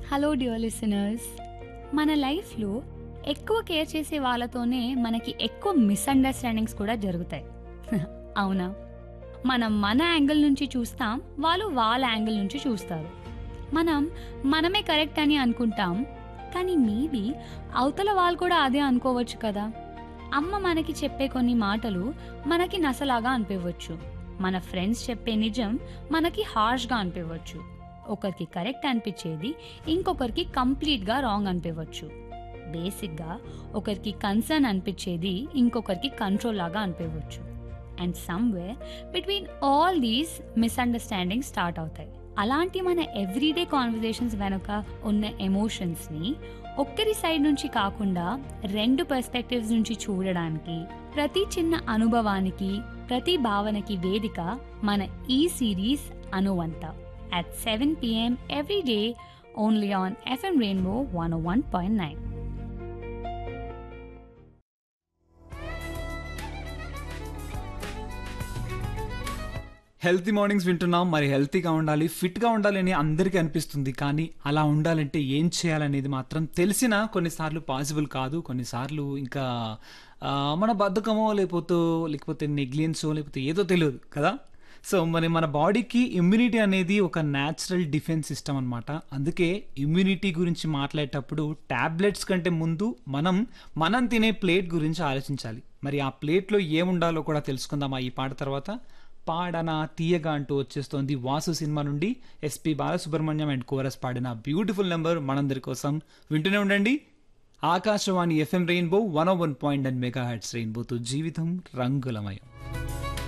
Hello dear listeners మన లైఫ్లో ఎక్కువ కేర్ చేసే వాళ్ళతోనే మనకి ఎక్కువ మిస్అండర్స్టాండింగ్స్ కూడా జరుగుతాయి అవునా మనం మన యాంగిల్ నుంచి చూస్తాం వాళ్ళు వాళ్ళ యాంగిల్ నుంచి చూస్తారు మనం మనమే కరెక్ట్ అని అనుకుంటాం కానీ మేబీ అవతల వాళ్ళు కూడా అదే అనుకోవచ్చు కదా అమ్మ మనకి చెప్పే కొన్ని మాటలు మనకి నసలాగా అనిపించవచ్చు మన ఫ్రెండ్స్ చెప్పే నిజం మనకి హార్ష్గా అనిపించవచ్చు ఒకరికి కరెక్ట్ అనిపించేది ఇంకొకరికి కంప్లీట్గా రాంగ్ అనిపించవచ్చు బేసిక్గా ఒకరికి కన్సర్న్ అనిపించేది ఇంకొకరికి కంట్రోల్ లాగా అనిపించవచ్చు and somewhere between all these misunderstanding start అవుతాయి అలాంటి మన ఎవ్రీడే కాన్వర్జేషన్స్ వెనుక ఉన్న ఎమోషన్స్ని ఒక్కరి సైడ్ నుంచి కాకుండా రెండు పర్స్పెక్టివ్స్ నుంచి చూడడానికి ప్రతి చిన్న అనుభవానికి ప్రతి భావనకి వేదిక మన ఈ సిరీస్ అనువంత at 7 p.m. every day only on FM Rainbow 101.9. Healthy mornings వింటున్నాం మరి హెల్తీగా ఉండాలి ఫిట్గా ఉండాలి అని అందరికీ అనిపిస్తుంది కానీ అలా ఉండాలంటే ఏం చేయాలనేది మాత్రం తెలిసినా కొన్నిసార్లు పాసిబుల్ కాదు కొన్నిసార్లు ఇంకా ఆ, మన బద్ధకమో లేకపోతే లేకపోతే నెగ్లియన్సో లేకపోతే ఏదో తెలియదు కదా సో మరి మన బాడీకి ఇమ్యూనిటీ అనేది ఒక న్యాచురల్ డిఫెన్స్ సిస్టమ్ అనమాట అందుకే ఇమ్యూనిటీ గురించి మాట్లాడేటప్పుడు ట్యాబ్లెట్స్ కంటే ముందు మనం మనం తినే ప్లేట్ గురించి ఆలోచించాలి మరి ఆ ప్లేట్లో ఏముండాలో కూడా తెలుసుకుందామా ఈ పాట తర్వాత పాడనా తీయగా అంటూ వచ్చేస్తోంది వాసు సినిమా నుండి ఎస్పి బాలసుబ్రహ్మణ్యం అండ్ కోరస్ పాడిన బ్యూటిఫుల్ నెంబర్ మనందరి కోసం వింటూనే ఉండండి Akashvani F M Rainbow one one point and megahertz రెయిన్బోతో జీవితం రంగులమయం